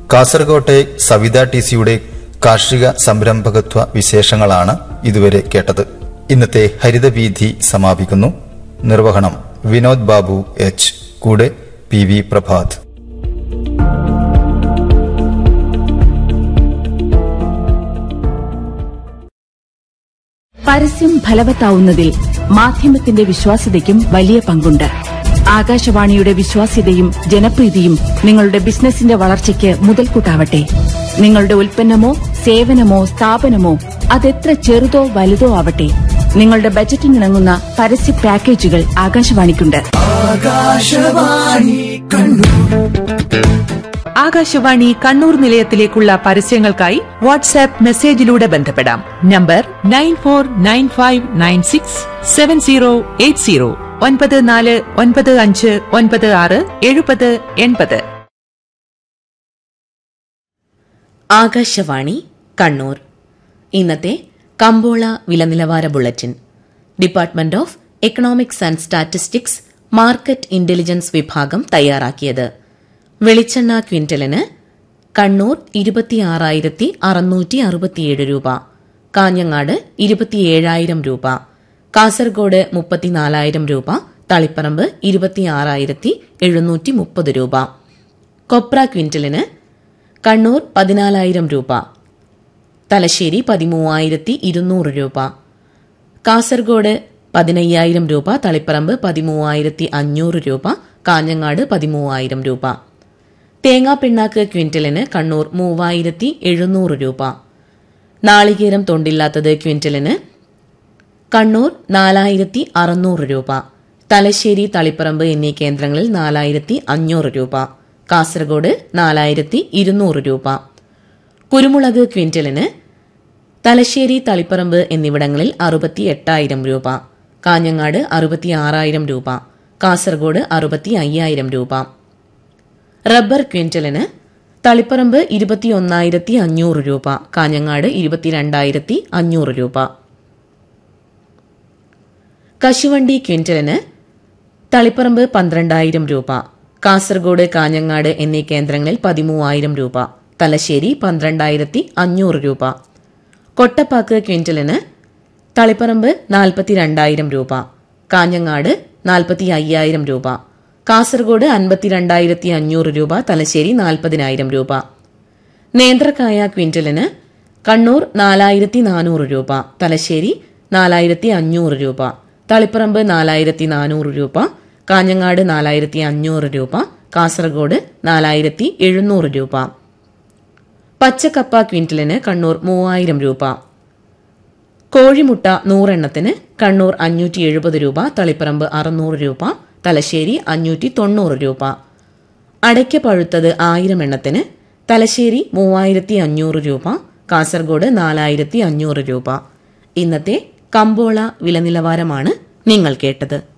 കാസർകോട്ടെ സവിത ടി സിയുടെ കാർഷിക സംരംഭകത്വ വിശേഷങ്ങളാണ് ഇതുവരെ കേട്ടത് ഇന്നത്തെ ഹരിതവീഥി സമാപിക്കുന്നു നിർവഹണം വിനോദ് ബാബു എച്ച് കൂടെ പി വി പ്രഭാത് പരസ്യം ഫലവത്താവുന്നതിൽ മാധ്യമത്തിന്റെ വിശ്വാസ്യതയ്ക്കും വലിയ പങ്കുണ്ട് ആകാശവാണിയുടെ വിശ്വാസ്യതയും ജനപ്രീതിയും നിങ്ങളുടെ ബിസിനസിന്റെ വളർച്ചയ്ക്ക് മുതൽക്കൂട്ടാവട്ടെ നിങ്ങളുടെ ഉൽപ്പന്നമോ സേവനമോ സ്ഥാപനമോ അതെത്ര ചെറുതോ വലുതോ ആവട്ടെ നിങ്ങളുടെ ബജറ്റിനിണങ്ങുന്ന പരസ്യ പാക്കേജുകൾ ആകാശവാണിക്കുണ്ട് ആകാശവാണി കണ്ണൂർ നിലയത്തിലേക്കുള്ള പരസ്യങ്ങൾക്കായി വാട്സാപ്പ് മെസ്സേജിലൂടെ ബന്ധപ്പെടാം number nine four nine five nine six seven zero eight zero ഒൻപത് നാല് ഒൻപത് അഞ്ച് ഒൻപത് ആറ് എഴുപത് എൺപത് ആകാശവാണി കണ്ണൂർ ഇന്നത്തെ കമ്പോള വിലനിലവാര bulletin department of economics and statistics market intelligence വിഭാഗം തയ്യാറാക്കിയത് വെളിച്ചെണ്ണ ക്വിന്റലിന് കണ്ണൂർ ഇരുപത്തിയാറായിരത്തി അറുന്നൂറ്റി അറുപത്തിയേഴ് രൂപ കാഞ്ഞങ്ങാട് ഇരുപത്തിയേഴായിരം രൂപ കാസർഗോഡ് മുപ്പത്തിനാലായിരം രൂപ തളിപ്പറമ്പ് ഇരുപത്തിയാറായിരത്തി എഴുന്നൂറ്റി മുപ്പത് രൂപ കൊപ്ര ക്വിന്റലിന് കണ്ണൂർ പതിനാലായിരം രൂപ തലശ്ശേരി പതിമൂവായിരത്തി ഇരുന്നൂറ് രൂപ കാസർഗോഡ് പതിനയ്യായിരം രൂപ തളിപ്പറമ്പ് പതിമൂവായിരത്തി അഞ്ഞൂറ് രൂപ കാഞ്ഞങ്ങാട് പതിമൂവായിരം രൂപ തേങ്ങാപ്പിണ്ണാക്ക് ക്വിന്റലിന് കണ്ണൂർ മൂവായിരത്തി എഴുന്നൂറ് രൂപ നാളികേരം തൊണ്ടില്ലാത്തത് ക്വിന്റലിന് കണ്ണൂർ നാലായിരത്തി അറുന്നൂറ് രൂപ തലശ്ശേരി തളിപ്പറമ്പ് എന്നീ കേന്ദ്രങ്ങളിൽ നാലായിരത്തി അഞ്ഞൂറ് രൂപ കാസർഗോഡ് നാലായിരത്തി ഇരുന്നൂറ് രൂപ കുരുമുളക് ക്വിന്റലിന് തലശ്ശേരി തളിപ്പറമ്പ് എന്നിവിടങ്ങളിൽ അറുപത്തി എട്ടായിരം രൂപ കാഞ്ഞങ്ങാട് അറുപത്തി ആറായിരം രൂപ കാസർഗോഡ് അറുപത്തി അയ്യായിരം രൂപ റബ്ബർ ക്വിന്റലിന് തളിപ്പറമ്പ് ഇരുപത്തിയൊന്നായിരത്തി അഞ്ഞൂറ് രൂപ കാഞ്ഞങ്ങാട് ഇരുപത്തിരണ്ടായിരത്തി അഞ്ഞൂറ് രൂപ കശുവണ്ടി ക്വിന്റലിന് തളിപ്പറമ്പ് പന്ത്രണ്ടായിരം രൂപ കാസർഗോഡ് കാഞ്ഞങ്ങാട് എന്നീ കേന്ദ്രങ്ങളിൽ പതിമൂവായിരം രൂപ തലശ്ശേരി പന്ത്രണ്ടായിരത്തി അഞ്ഞൂറ് രൂപ കൊട്ടപ്പാക്ക് ക്വിന്റലിന് തളിപ്പറമ്പ് നാൽപ്പത്തിരണ്ടായിരം രൂപ കാഞ്ഞങ്ങാട് നാൽപ്പത്തി അയ്യായിരം രൂപ കാസർഗോഡ് അൻപത്തിരണ്ടായിരത്തി അഞ്ഞൂറ് രൂപ തലശ്ശേരി നാൽപ്പതിനായിരം രൂപ നേന്ത്രക്കായ ക്വിന്റലിന് കണ്ണൂർ നാലായിരത്തി നാനൂറ് രൂപ തലശ്ശേരി നാലായിരത്തി അഞ്ഞൂറ് രൂപ തളിപ്പറമ്പ് നാലായിരത്തി നാനൂറ് രൂപ കാഞ്ഞങ്ങാട് നാലായിരത്തി അഞ്ഞൂറ് രൂപ കാസർഗോഡ് നാലായിരത്തി എഴുന്നൂറ് രൂപ പച്ചക്കപ്പ ക്വിന്റലിന് കണ്ണൂർ മൂവായിരം രൂപ കോഴിമുട്ട നൂറെണ്ണത്തിന് കണ്ണൂർ അഞ്ഞൂറ്റി എഴുപത് രൂപ തളിപ്പറമ്പ് അറുന്നൂറ് രൂപ തലശ്ശേരി അഞ്ഞൂറ്റി തൊണ്ണൂറ് രൂപ അടയ്ക്ക പഴുത്തത് ആയിരം എണ്ണത്തിന് തലശ്ശേരി മൂവായിരത്തി അഞ്ഞൂറ് രൂപ കാസർഗോഡ് നാലായിരത്തി അഞ്ഞൂറ് രൂപ ഇന്നത്തെ കമ്പോള വിലനിലവാരമാണ് നിങ്ങൾ കേട്ടത്